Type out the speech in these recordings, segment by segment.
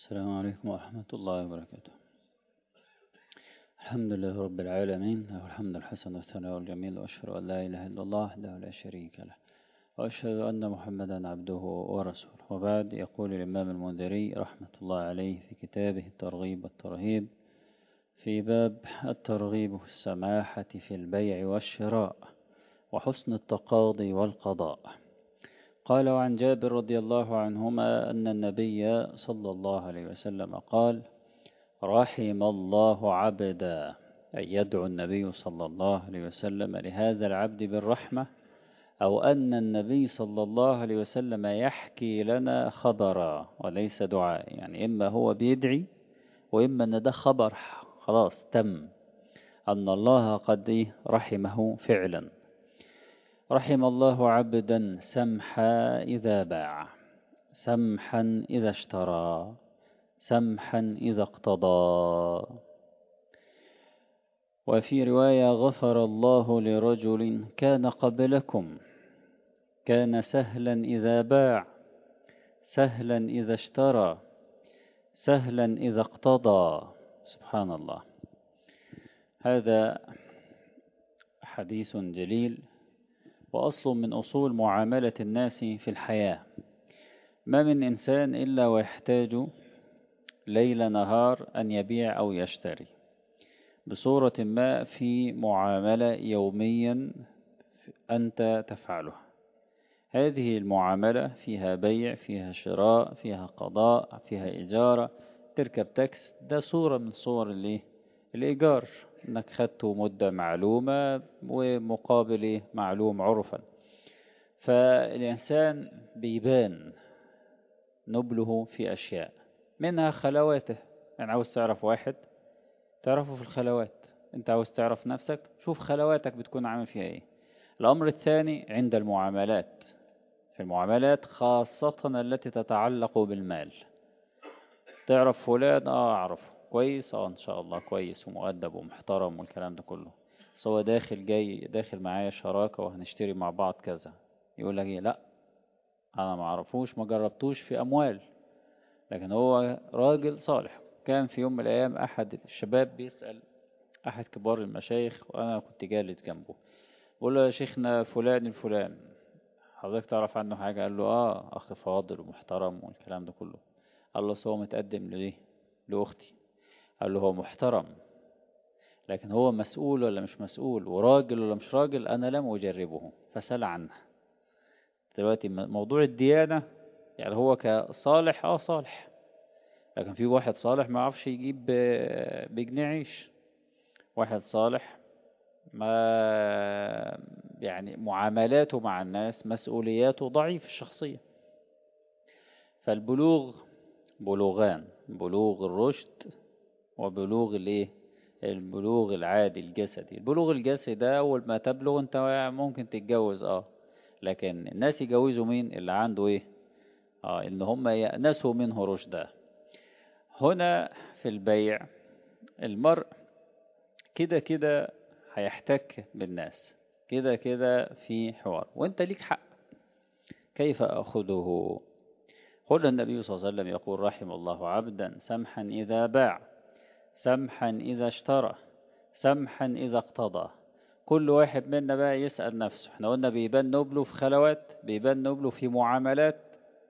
السلام عليكم ورحمة الله وبركاته الحمد لله رب العالمين له الحمد الحسن والثناء الجميل وأشهد أن لا إله إلا الله وحده لا شريك له وأشهد أن محمدا عبده ورسوله وبعد يقول الإمام المنذري رحمة الله عليه في كتابه الترغيب والترهيب في باب الترغيب في السماحة في البيع والشراء وحسن التقاضي والقضاء قال وعن جابر رضي الله عنهما أن النبي صلى الله عليه وسلم قال رحم الله عبدا أي يدعو النبي صلى الله عليه وسلم لهذا العبد بالرحمة أو أن النبي صلى الله عليه وسلم يحكي لنا خبرا وليس دعاء يعني إما هو بيدعي وإما أن ده خبر خلاص تم أن الله قد رحمه فعلا رحم الله عبدا سمحا إذا باع سمحا إذا اشترى سمحا إذا اقتضى وفي رواية غفر الله لرجل كان قبلكم كان سهلا إذا باع سهلا إذا اشترى سهلا إذا اقتضى سبحان الله هذا حديث جليل وأصل من أصول معاملة الناس في الحياة ما من إنسان إلا ويحتاج ليل نهار أن يبيع أو يشتري بصورة ما في معاملة يوميا أنت تفعلها هذه المعاملة فيها بيع فيها شراء فيها قضاء فيها إجارة تركب تاكس ده صورة من صور اللي الإيجار إنك خدته مدة معلومة ومقابل معلوم عرفا فالإنسان بيبان نبله في أشياء منها خلواته يعني عاوز تعرف واحد تعرفه في الخلوات انت عاوز تعرف نفسك شوف خلواتك بتكون عامل فيها ايه الأمر الثاني عند المعاملات في المعاملات خاصة التي تتعلق بالمال تعرف فلان اه اعرفه كويس اه ان شاء الله كويس ومؤدب ومحترم والكلام ده كله بس هو داخل جاي داخل معايا شراكة وهنشتري مع بعض كذا يقول لك ايه لا انا ما اعرفوش ما جربتوش في اموال لكن هو راجل صالح كان في يوم من الايام احد الشباب بيسأل احد كبار المشايخ وانا كنت جالس جنبه بقول له يا شيخنا فلان الفلان حضرتك تعرف عنه حاجة قال له اه اخ فاضل ومحترم والكلام ده كله قال له هو متقدم ليه لاختي قال له هو محترم لكن هو مسؤول ولا مش مسؤول وراجل ولا مش راجل أنا لم أجربه فسأل عنه دلوقتي موضوع الديانة يعني هو كصالح اه صالح لكن في واحد صالح ما عرفش يجيب بجنيه عيش واحد صالح ما يعني معاملاته مع الناس مسؤولياته ضعيف الشخصية فالبلوغ بلوغان بلوغ الرشد وبلوغ الايه البلوغ العادي الجسدي البلوغ الجسدي ده اول ما تبلغ انت ممكن تتجوز اه لكن الناس يجوزوا مين اللي عنده ايه اه ان هم يأنسوا منه رشدا هنا في البيع المرء كده كده هيحتك بالناس كده كده في حوار وانت ليك حق كيف أخذه قل النبي صلى الله عليه وسلم يقول رحم الله عبدا سمحا إذا باع سمحا إذا اشترى سمحا إذا اقتضى كل واحد منا بقى يسأل نفسه احنا قلنا بيبان نبله في خلوات بيبان نبله في معاملات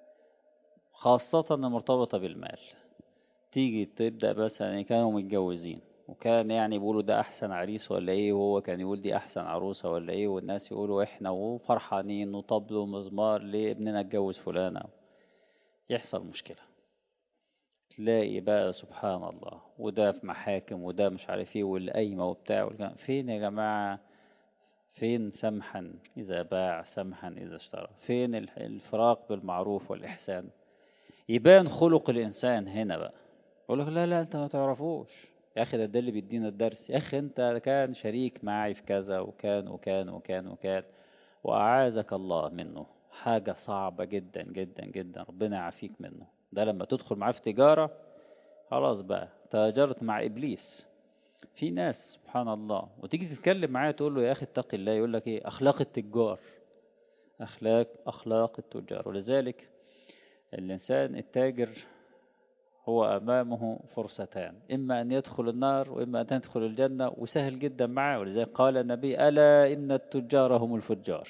خاصة المرتبطة بالمال تيجي تبدأ بس يعني كانوا متجوزين وكان يعني بيقولوا ده أحسن عريس ولا إيه وهو كان يقول دي أحسن عروسة ولا إيه والناس يقولوا إحنا وفرحانين وطبل ومزمار ليه ابننا اتجوز فلانة يحصل مشكلة تلاقي بقى سبحان الله وده في محاكم وده مش عارف ايه والقايمة وبتاع فين يا جماعة فين سمحا إذا باع سمحا إذا اشترى فين الفراق بالمعروف والإحسان يبان خلق الإنسان هنا بقى يقول لك لا لا أنت ما تعرفوش يا أخي ده اللي بيدينا الدرس يا أخي أنت كان شريك معي في كذا وكان وكان وكان وكان وأعاذك الله منه حاجة صعبة جدا جدا جدا ربنا يعافيك منه ده لما تدخل معاه في تجارة خلاص بقى تاجرت مع إبليس في ناس سبحان الله وتيجي تتكلم معاه تقول له يا أخي اتق الله يقول لك إيه أخلاق التجار أخلاق أخلاق التجار ولذلك الإنسان التاجر هو أمامه فرصتان إما أن يدخل النار وإما أن تدخل الجنة وسهل جدا معه ولذلك قال النبي ألا إن التجار هم الفجار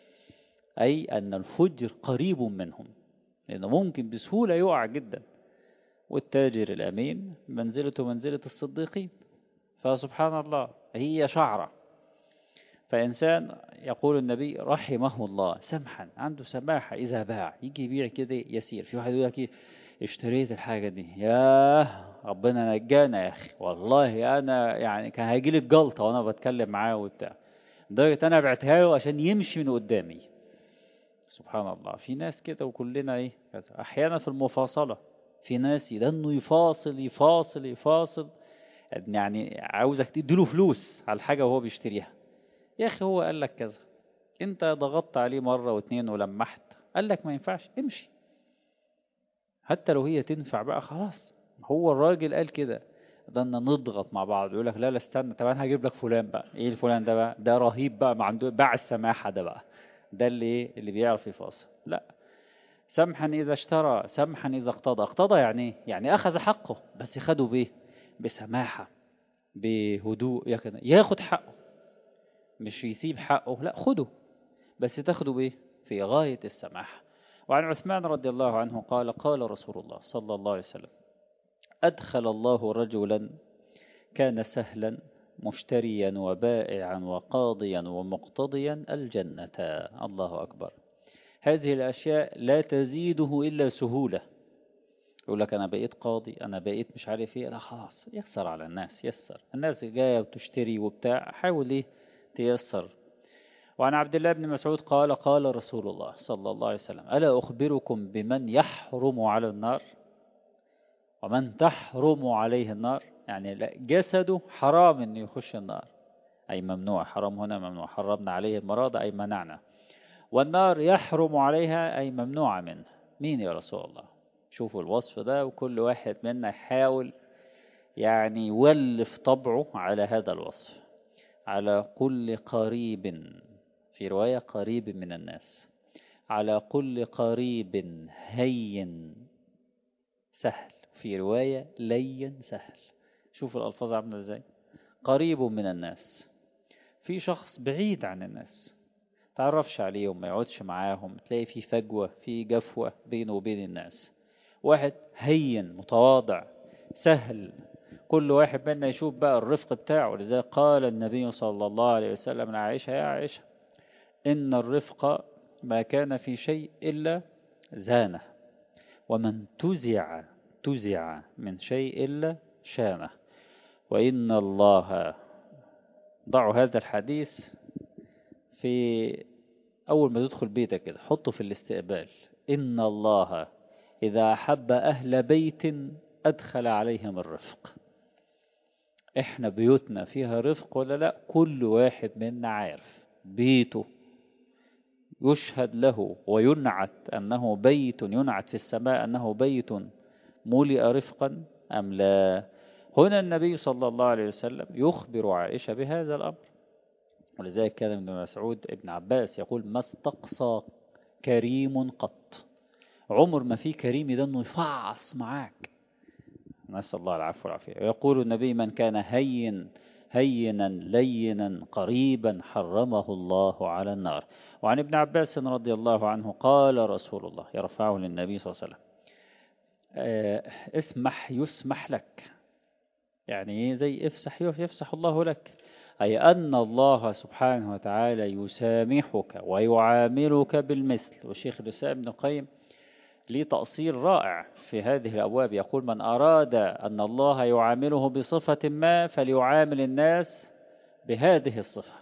أي أن الفجر قريب منهم لأنه ممكن بسهولة يقع جدا والتاجر الأمين منزلته منزلة الصديقين فسبحان الله هي شعرة فإنسان يقول النبي رحمه الله سمحا عنده سماحة إذا باع يجي يبيع كده يسير في واحد يقول لك اشتريت الحاجة دي ياه ربنا نجانا يا أخي والله أنا يعني كان هيجي لي الجلطة وأنا بتكلم معاه وبتاع لدرجة أنا بعتها له عشان يمشي من قدامي سبحان الله في ناس كده وكلنا إيه أحيانا في المفاصلة في ناس لأنه يفاصل يفاصل يفاصل يعني عاوزك تديله فلوس على الحاجة وهو بيشتريها يا أخي هو قال لك كذا أنت ضغطت عليه مرة واتنين ولمحت قال لك ما ينفعش امشي حتى لو هي تنفع بقى خلاص هو الراجل قال كده ضلنا نضغط مع بعض يقول لك لا لا استنى طب انا هجيب لك فلان بقى ايه الفلان ده بقى ده رهيب بقى ما عنده باع السماحه ده بقى ده اللي ايه اللي بيعرف يفاصل لا سمحا اذا اشترى سمحا اذا اقتضى اقتضى يعني ايه يعني اخذ حقه بس خده بايه بسماحه بهدوء ياخد حقه مش يسيب حقه لا خده بس تاخده بايه في غايه السماحه وعن عثمان رضي الله عنه قال قال رسول الله صلى الله عليه وسلم أدخل الله رجلا كان سهلا مشتريا وبائعا وقاضيا ومقتضيا الجنة الله أكبر هذه الأشياء لا تزيده إلا سهولة يقول لك أنا بقيت قاضي أنا بقيت مش عارف إيه لا خلاص يسر على الناس يسر الناس جاية وتشتري وبتاع حاول إيه تيسر وعن عبد الله بن مسعود قال قال رسول الله صلى الله عليه وسلم ألا أخبركم بمن يحرم على النار ومن تحرم عليه النار يعني جسده حرام أن يخش النار أي ممنوع حرام هنا ممنوع حرمنا عليه المرض أي منعنا والنار يحرم عليها أي ممنوع منه مين يا رسول الله شوفوا الوصف ده وكل واحد منا يحاول يعني يولف طبعه على هذا الوصف على كل قريب في رواية قريب من الناس على كل قريب هين سهل في رواية لين سهل شوف الألفاظ عاملة ازاي قريب من الناس في شخص بعيد عن الناس تعرفش عليهم ما يقعدش معاهم تلاقي في فجوة في جفوة بينه وبين الناس واحد هين متواضع سهل كل واحد منا يشوف بقى الرفق بتاعه لذلك قال النبي صلى الله عليه وسلم لعائشة يا عائشة إن الرفق ما كان في شيء إلا زانه ومن تزع تزع من شيء إلا شانه وإن الله ضعوا هذا الحديث في أول ما تدخل بيتك كده حطه في الاستقبال إن الله إذا أحب أهل بيت أدخل عليهم الرفق إحنا بيوتنا فيها رفق ولا لا كل واحد منا عارف بيته يشهد له وينعت أنه بيت ينعت في السماء أنه بيت ملئ رفقا أم لا هنا النبي صلى الله عليه وسلم يخبر عائشة بهذا الأمر ولذلك كان ابن مسعود ابن عباس يقول ما استقصى كريم قط عمر ما في كريم ده انه يفعص معاك نسأل الله العفو والعافية يقول النبي من كان هين هينا لينا قريبا حرمه الله على النار وعن ابن عباس رضي الله عنه قال رسول الله يرفعه للنبي صلى الله عليه وسلم اسمح يسمح لك يعني زي افسح يفسح الله لك أي أن الله سبحانه وتعالى يسامحك ويعاملك بالمثل والشيخ الإسلام ابن القيم ليه تأصيل رائع في هذه الأبواب يقول من أراد أن الله يعامله بصفة ما فليعامل الناس بهذه الصفة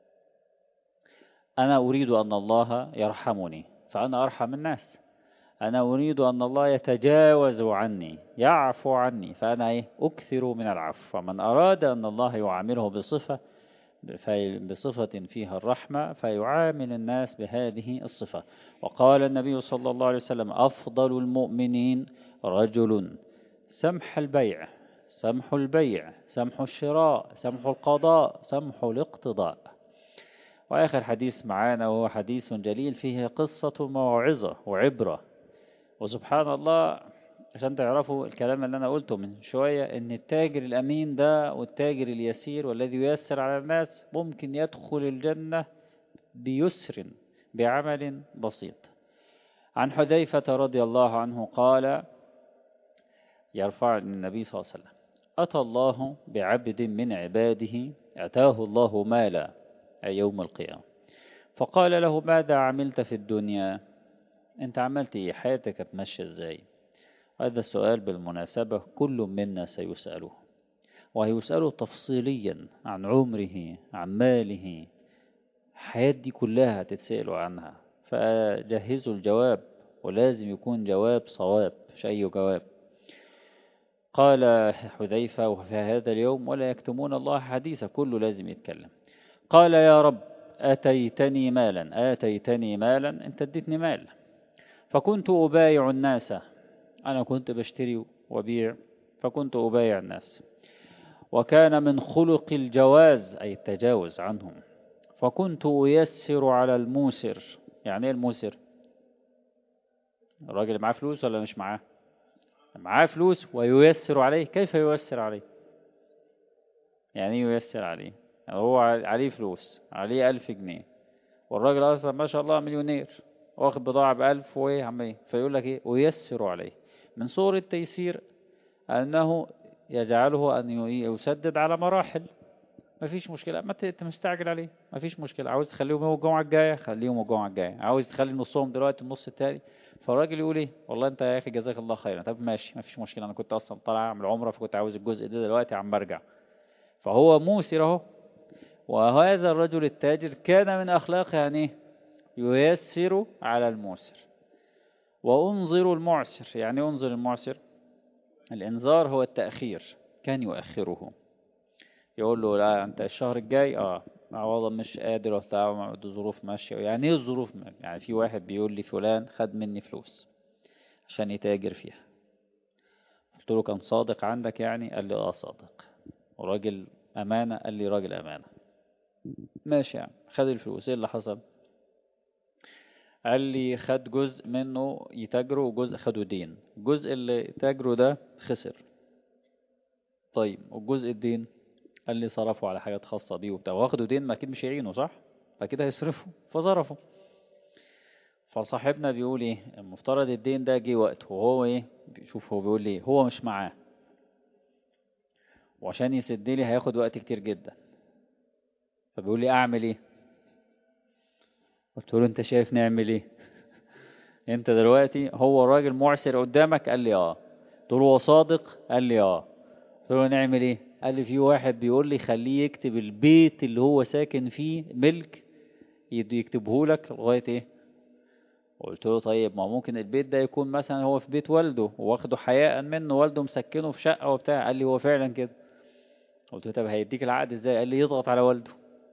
أنا أريد أن الله يرحمني فأنا أرحم الناس أنا أريد أن الله يتجاوز عني يعفو عني فأنا إيه أكثر من العفو فمن أراد أن الله يعامله بصفة بصفة فيها الرحمة فيعامل الناس بهذه الصفة وقال النبي صلى الله عليه وسلم أفضل المؤمنين رجل سمح البيع سمح البيع سمح الشراء سمح القضاء سمح الاقتضاء وآخر حديث معانا وهو حديث جليل فيه قصة موعظة وعبرة وسبحان الله عشان تعرفوا الكلام اللي أنا قلته من شوية إن التاجر الأمين ده والتاجر اليسير والذي ييسر على الناس ممكن يدخل الجنة بيسر بعمل بسيط عن حذيفة رضي الله عنه قال يرفع النبي صلى الله عليه وسلم أتى الله بعبد من عباده أتاه الله مالا أي يوم القيامة فقال له ماذا عملت في الدنيا أنت عملت إيه حياتك هتمشي إزاي هذا السؤال بالمناسبة كل منا سيسأله وهيسأله تفصيليا عن عمره عن ماله الحياة دي كلها هتتسألوا عنها فجهزوا الجواب ولازم يكون جواب صواب مش أي جواب قال حذيفة وفي هذا اليوم ولا يكتمون الله حديثا كله لازم يتكلم قال يا رب أتيتني مالا آتيتني مالا أنت اديتني مال فكنت أبايع الناس أنا كنت بشتري وبيع فكنت أبايع الناس وكان من خلق الجواز أي التجاوز عنهم فكنت أيسر على الموسر يعني إيه الموسر الراجل معاه فلوس ولا مش معاه معاه فلوس وييسر عليه كيف ييسر عليه يعني ييسر عليه يعني هو عليه فلوس عليه ألف جنيه والراجل أصلا ما شاء الله مليونير واخد بضاعة بألف وإيه عمال فيقول لك إيه ويسر عليه من صور التيسير أنه يجعله أن يسدد على مراحل ما فيش مشكلة ما انت مستعجل عليه ما فيش مشكلة عاوز تخليهم يوم الجمعة الجاية خليهم الجمعة الجاية عاوز تخلي نصهم دلوقتي النص التاني فالراجل يقول ايه والله انت يا اخي جزاك الله خيرا طب ماشي ما فيش مشكلة انا كنت اصلا طالع اعمل عمرة فكنت عاوز الجزء ده دلوقتي عم برجع فهو موسر اهو وهذا الرجل التاجر كان من اخلاقه يعني ييسر على الموسر وانظر المعسر يعني انظر المعسر الانذار هو التأخير كان يؤخره يقول له لا انت الشهر الجاي اه والله مش قادر وبتاع ظروف ماشيه يعني ايه الظروف يعني في واحد بيقول لي فلان خد مني فلوس عشان يتاجر فيها قلت له كان صادق عندك يعني قال لي اه صادق وراجل امانه قال لي راجل امانه ماشي يعني خد الفلوس ايه اللي حصل قال لي خد جزء منه يتاجره وجزء خده دين الجزء اللي تاجره ده خسر طيب والجزء الدين قال لي صرفوا على حاجات خاصة بيه وبتاع واخدوا دين ما أكيد مش هيعينوا صح؟ فكده هيصرفوا فصرفوا فصاحبنا بيقول ايه المفترض الدين ده جه وقته وهو ايه شوف هو بيقول ايه هو مش معاه وعشان يسد لي هياخد وقت كتير جدا فبيقول لي اعمل ايه قلت له انت شايف نعمل ايه انت دلوقتي هو الراجل معسر قدامك قال لي اه قلت له هو صادق قال لي اه قلت له نعمل ايه قال لي في واحد بيقول لي خليه يكتب البيت اللي هو ساكن فيه ملك يكتبه لك لغايه ايه قلت له طيب ما ممكن البيت ده يكون مثلا هو في بيت والده واخده حياء منه والده مسكنه في شقه وبتاع قال لي هو فعلا كده قلت له طب هيديك العقد ازاي قال لي يضغط على والده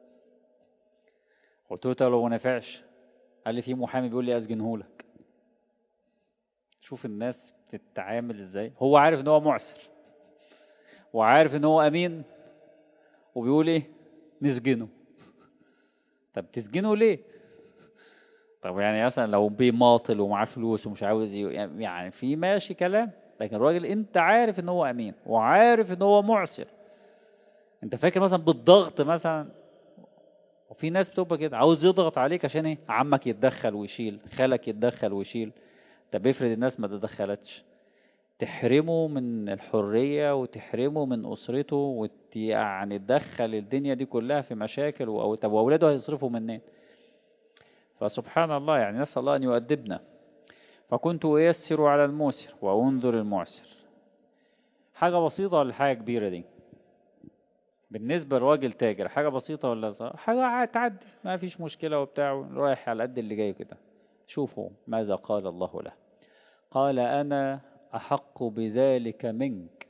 قلت له طب لو ما نفعش قال لي في محامي بيقول لي اسجنه لك شوف الناس بتتعامل ازاي هو عارف ان هو معسر وعارف ان هو امين وبيقول ايه نسجنه طب تسجنه ليه طب يعني مثلا لو بيماطل ومعاه فلوس ومش عاوز يعني في ماشي كلام لكن الراجل انت عارف ان هو امين وعارف ان هو معسر انت فاكر مثلا بالضغط مثلا وفي ناس بتبقى كده عاوز يضغط عليك عشان ايه عمك يتدخل ويشيل خالك يتدخل ويشيل طب افرض الناس ما تدخلتش تحرمه من الحرية وتحرمه من أسرته وت يعني تدخل الدنيا دي كلها في مشاكل و... طب وأولاده هيصرفوا منين فسبحان الله يعني نسأل الله أن يؤدبنا فكنت أيسر على الموسر وأنظر المعسر حاجة بسيطة ولا حاجة كبيرة دي بالنسبة لراجل تاجر حاجة بسيطة ولا صح؟ حاجة تعدي ما فيش مشكلة وبتاع رايح على قد اللي جاي كده شوفوا ماذا قال الله له قال أنا أحق بذلك منك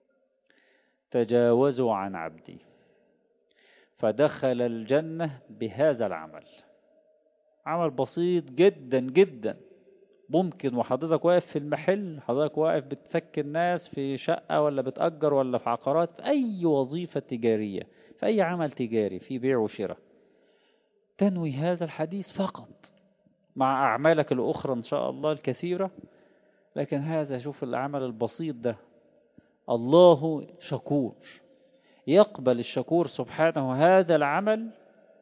تجاوزوا عن عبدي فدخل الجنة بهذا العمل عمل بسيط جدا جدا ممكن وحضرتك واقف في المحل حضرتك واقف بتسكن ناس في شقة ولا بتأجر ولا في عقارات في أي وظيفة تجارية في أي عمل تجاري في بيع وشراء تنوي هذا الحديث فقط مع أعمالك الأخرى إن شاء الله الكثيرة لكن هذا شوف العمل البسيط ده الله شكور يقبل الشكور سبحانه هذا العمل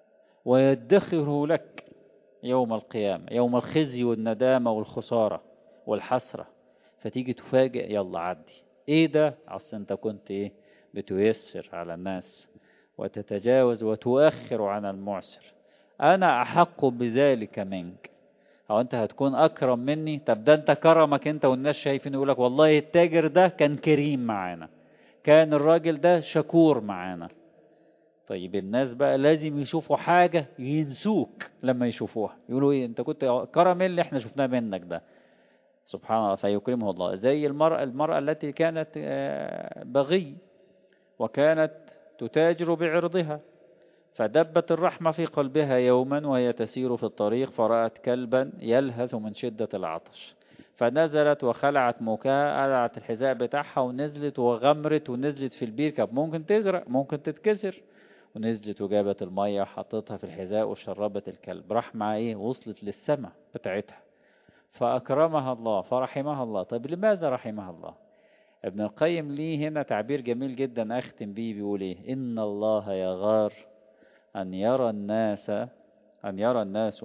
ويدخره لك يوم القيامة يوم الخزي والندامة والخسارة والحسرة فتيجي تفاجئ يلا عدي ايه ده اصل انت كنت ايه بتيسر على الناس وتتجاوز وتؤخر عن المعسر انا احق بذلك منك او انت هتكون اكرم مني طب ده انت كرمك انت والناس شايفين يقولك والله التاجر ده كان كريم معانا كان الراجل ده شكور معانا طيب الناس بقى لازم يشوفوا حاجة ينسوك لما يشوفوها يقولوا ايه انت كنت كرم اللي احنا شفناه منك ده سبحان الله فيكرمه الله زي المرأة المرأة التي كانت بغي وكانت تتاجر بعرضها فدبت الرحمة في قلبها يوما وهي تسير في الطريق فرأت كلبا يلهث من شدة العطش فنزلت وخلعت موكاها قلعت الحذاء بتاعها ونزلت وغمرت ونزلت في البير كانت ممكن تغرق ممكن تتكسر ونزلت وجابت المية وحطتها في الحذاء وشربت الكلب رحمة ايه وصلت للسماء بتاعتها فأكرمها الله فرحمها الله طيب لماذا رحمها الله ابن القيم ليه هنا تعبير جميل جدا أختم بيه بيقول إيه إن الله يغار أن يرى الناس أن يرى الناس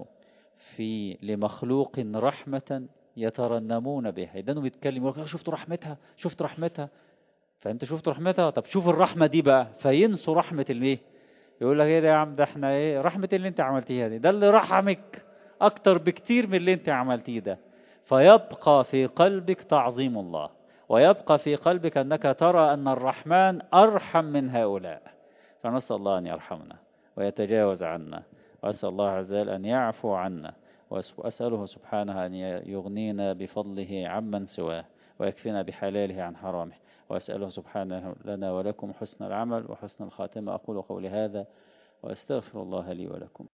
في لمخلوق رحمة يترنمون بها ده بيتكلم يقول شفت رحمتها شفت رحمتها فأنت شفت رحمتها طب شوف الرحمة دي بقى فينسوا رحمة الايه يقول لك ايه ده يا عم ده احنا ايه رحمة اللي انت عملتيها دي ده اللي رحمك أكتر بكتير من اللي انت عملتيه ده فيبقى في قلبك تعظيم الله ويبقى في قلبك أنك ترى أن الرحمن أرحم من هؤلاء فنسأل الله أن يرحمنا ويتجاوز عنا وأسأل الله عز وجل أن يعفو عنا وأسأله سبحانه أن يغنينا بفضله عمن سواه ويكفينا بحلاله عن حرامه وأسأله سبحانه لنا ولكم حسن العمل وحسن الخاتمة أقول قولي هذا وأستغفر الله لي ولكم